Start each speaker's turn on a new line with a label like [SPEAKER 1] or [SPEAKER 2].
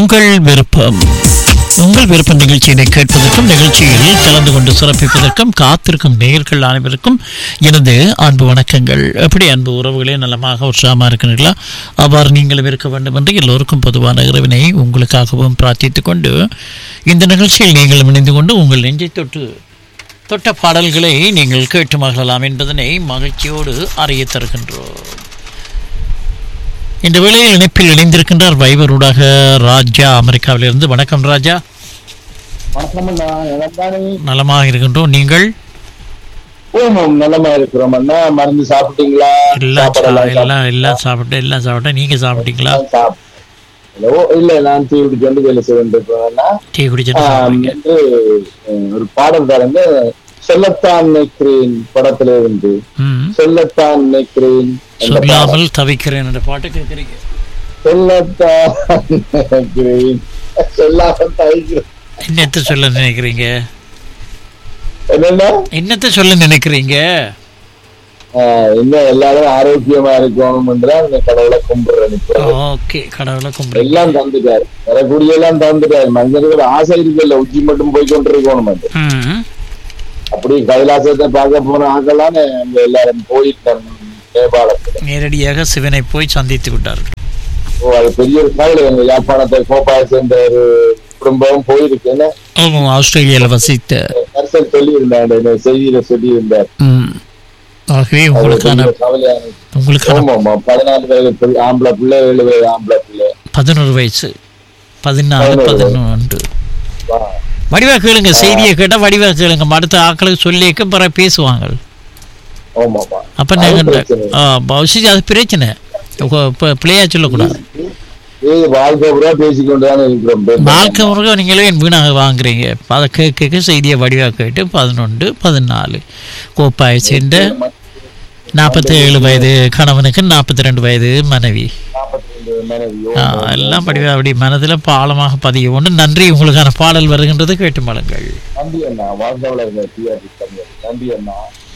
[SPEAKER 1] உங்கள் விருப்பம் உங்கள் விருப்ப நிகழ்ச்சியினை கேட்பதற்கும் நிகழ்ச்சியில் கலந்து கொண்டு சிறப்பிப்பதற்கும் காத்திருக்கும் நேயர்கள் அனைவருக்கும் எனது அன்பு வணக்கங்கள் எப்படி அன்பு உறவுகளே நலமாக உற்சாகமாக இருக்கிறீர்களா அவ்வாறு நீங்களும் இருக்க வேண்டும் என்று எல்லோருக்கும் பொதுவான இறைவனை உங்களுக்காகவும் பிரார்த்தித்துக் கொண்டு இந்த நிகழ்ச்சியில் நீங்களும் இணைந்து கொண்டு உங்கள் நெஞ்சை தொட்டு தொட்ட பாடல்களை நீங்கள் கேட்டு மகிழலாம் என்பதனை மகிழ்ச்சியோடு அறிய தருகின்றோம் இந்த வேளையில் இணைப்பில் இணைந்திருக்கின்றார் வைபரூடாக ராஜா அமெரிக்காவிலிருந்து வணக்கம் ராஜா
[SPEAKER 2] வணக்கம் அண்ணா நலம்தானே
[SPEAKER 1] நலமாக இருக்கின்றோம் நீங்கள்
[SPEAKER 2] ஓமம் நலமா இருக்கிறோம் அண்ணா மருந்து சாப்பிட்டீங்களா
[SPEAKER 1] எல்லாம் சா-
[SPEAKER 2] சாப்பாடெல்லாம்
[SPEAKER 1] எல்லாம் எல்லாம் சாப்பிட்டேன் எல்லாம் சாப்பிட்டேன் நீங்க சாப்பிட்டீங்களா
[SPEAKER 2] சாப்பிட்டீங்களா? சாப்பிட்டேன். ஓ இல்ல நான் தீ பிடிச்சு வந்து வேலை செய்ய வேண்டியிருக்கிறேன்னா
[SPEAKER 1] டீ குடிச்சிட்டு சாப்பிடுங்க
[SPEAKER 2] என்று அஹ், ஒரு பாடல் பாருங்க சொல்லத்தான் நினைக்கிறேன் படத்துல இருந்து
[SPEAKER 1] ம்
[SPEAKER 2] சொல்லத்தான் நினைக்கிறேன் என்ற பாடல்.
[SPEAKER 1] சொல்லாமல் தவிக்கிறேன் என்ற பாட்டு கேட்குறீங்க
[SPEAKER 2] சொல்லத்தான் நினைக்கிறேன் சொல்லாம தவிக்கிறேன்
[SPEAKER 1] என்னத்தை சொல்ல நினைக்கிறீங்க
[SPEAKER 2] என்னன்னா
[SPEAKER 1] என்னத்தை சொல்ல நினைக்கிறீங்க
[SPEAKER 2] ஆஹ், இன்னும் எல்லாரும் ஆரோக்கியமா இருக்கணும் என்றால் இந்த கடவுளை கும்பிடுறேன் இப்போ
[SPEAKER 1] ஓகே கடவுளை கும்பிடுங்க
[SPEAKER 2] எல்லாம் தந்துட்டாரு வரக்கூடிய எல்லாம் தந்துட்டாரு மனிதனுக்கு ஆசை இருக்குல்ல உச்சி மட்டும் போய் கொண்டிருக்கணும் அது
[SPEAKER 1] ம்
[SPEAKER 2] அப்படி கைலாசத்தை பார்க்க போன ஆக்கலாம் அங்க எல்லாரும் போயிட்டோம் நேபாளத்துல
[SPEAKER 1] நேரடியாக சிவனை போய் சந்தித்து விட்டார்கள்
[SPEAKER 2] ஓ அது பெரிய ஒரு கவலை எங்க யாழ்ப்பாணத்தை கோப்பாய சேர்ந்த ஒரு குடும்பம் போயிருக்கு என்ன
[SPEAKER 1] ஆமாம் ஆஸ்திரேலியாவில் வசித்த
[SPEAKER 2] நர்சல் சொல்லி இருந்தாரு செய்தியில சொல்லி இருந்தார்
[SPEAKER 1] ம் ஆகவே
[SPEAKER 2] அது
[SPEAKER 1] உங்களுக்கான
[SPEAKER 2] பெரிய கவலையான
[SPEAKER 1] உங்களுக்கான
[SPEAKER 2] ஆமா ஆமா பதினாலு வயது பிள்ளை, ஆம்பளை பிள்ளை ஏழு வயது ஆம்பளை பிள்ளை
[SPEAKER 1] பதினோரு வயசு பதினாலு
[SPEAKER 2] பதினோரு
[SPEAKER 1] பதினொன்று
[SPEAKER 2] வா.
[SPEAKER 1] வடிவா கேளுங்க செய்தியை கேட்டா வடிவா கேளுங்க அடுத்த ஆக்களுக்கு சொல்லிக்க பிறகு பேசுவாங்க
[SPEAKER 2] ஆமா ஆமா
[SPEAKER 1] அப்ப
[SPEAKER 2] அது
[SPEAKER 1] நாங்க
[SPEAKER 2] பிரச்சனை.
[SPEAKER 1] பவுசி அது பிரச்சனை இப்போ பிள்ளையா சொல்லக்கூடாது
[SPEAKER 2] ஏய், வாழ்க்கை பூரா பேசிக்கொண்டு தானே இருக்கிறோம்
[SPEAKER 1] வாழ்க்கை முருக நீங்களே என் வீணாக வாங்குறீங்க அதை கேட்க கேட்க செய்தியை வடிவாக கேட்டு பதினொன்று பதினாலு கோப்பாயை சேர்ந்த நாற்பத்தி ஏழு வயது கணவனுக்கு நாற்பத்தி ரெண்டு வயது மனைவி
[SPEAKER 2] நாற்பத்தி ரெண்டு மனைவியோ
[SPEAKER 1] ஆ, எல்லாம் படிவா அப்படி மனதில் பாலமாக பதிய ஒன்று நன்றி உங்களுக்கான பாடல் வருகின்றது கேட்டு மலங்கள்
[SPEAKER 2] நன்றி அண்ணா வாழ்ந்தவள இருந்த டிஆர்பி கவிஞர் நன்றி அண்ணா